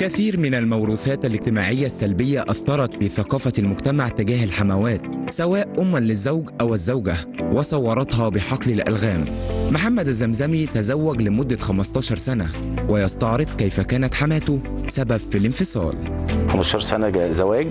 كثير من الموروثات الاجتماعية السلبية أثرت في ثقافة المجتمع تجاه الحموات سواء أما للزوج أو الزوجة وصورتها بحقل الألغام محمد الزمزمي تزوج لمدة 15 سنة ويستعرض كيف كانت حماته سبب في الانفصال 15 سنه جا- زواج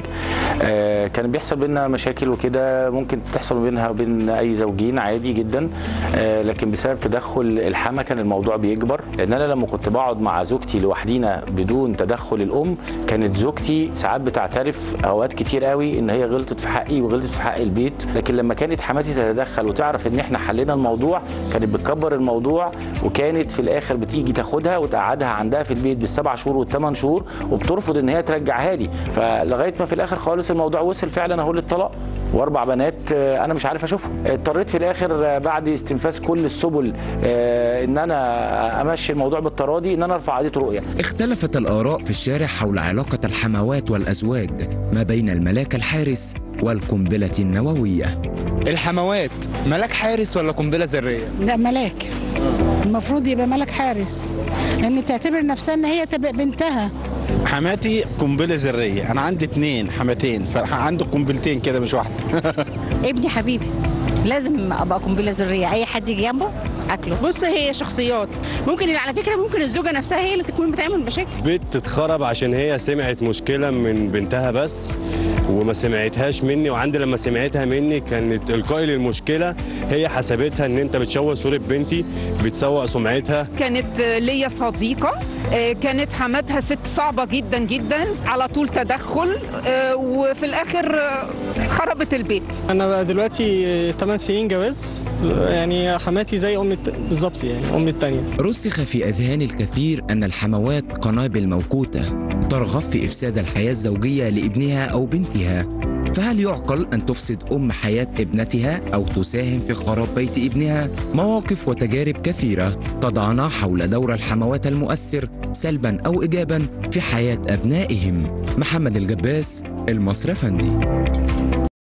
آه، كان بيحصل بينا مشاكل وكده ممكن تحصل بينها وبين اي زوجين عادي جدا آه، لكن بسبب تدخل الحما كان الموضوع بيكبر لان انا لما كنت بقعد مع زوجتي لوحدينا بدون تدخل الام كانت زوجتي ساعات بتعترف اوقات كتير قوي ان هي غلطت في حقي وغلطت في حق البيت لكن لما كانت حماتي تتدخل وتعرف ان احنا حلينا الموضوع كانت بتكبر الموضوع وكانت في الاخر بتيجي تاخدها وتقعدها عندها في البيت بالسبع شهور والثمان شهور وبترفض ان هي ترجعها لي فلغايه ما في الاخر خالص الموضوع وصل فعلا اهو للطلاق واربع بنات آه، انا مش عارف اشوفهم اضطريت في الاخر آه، بعد استنفاذ كل السبل آه، ان انا امشي الموضوع بالتراضي ان انا ارفع قضيه رؤيه اختلفت الآراء في الشارع حول علاقة الحموات والأزواج ما بين الملاك الحارس والقنبلة النووية الحموات ملاك حارس ولا قنبله ذريه لا ملاك المفروض يبقى ملك حارس لان تعتبر نفسها ان هي تبقى بنتها حماتي قنبله ذريه انا عندي اتنين حماتين فعندي قنبلتين كده مش واحده ابني حبيبي لازم ابقى قنبله ذريه اي حد يجي جنبه اكله بص هي شخصيات ممكن على فكره ممكن الزوجه نفسها هي اللي تكون بتعمل مشاكل بيت اتخرب عشان هي سمعت مشكلة من بنتها بس وما سمعتهاش مني وعندي لما سمعتها مني كانت القائي للمشكلة هي حسبتها ان انت بتشوه صورة بنتي بتسوق سمعتها كانت ليا صديقة آه، كانت حماتها ست صعبة جدا جدا على طول تدخل آه، وفي الآخر آه، خربت البيت انا بقى دلوقتي 8 سنين جواز يعني حماتي زي امي الت- بالظبط يعني امي التانية رسخ في أذهان الكثير أن الحموات قنابل موقوتة ترغب في إفساد الحياة الزوجية لابنها أو بنتها فهل يعقل أن تفسد أم حياة ابنتها أو تساهم في خراب بيت ابنها؟ مواقف وتجارب كثيرة تضعنا حول دور الحموات المؤثر سلبا أو إيجابا في حياة أبنائهم محمد الجباس المصري فندي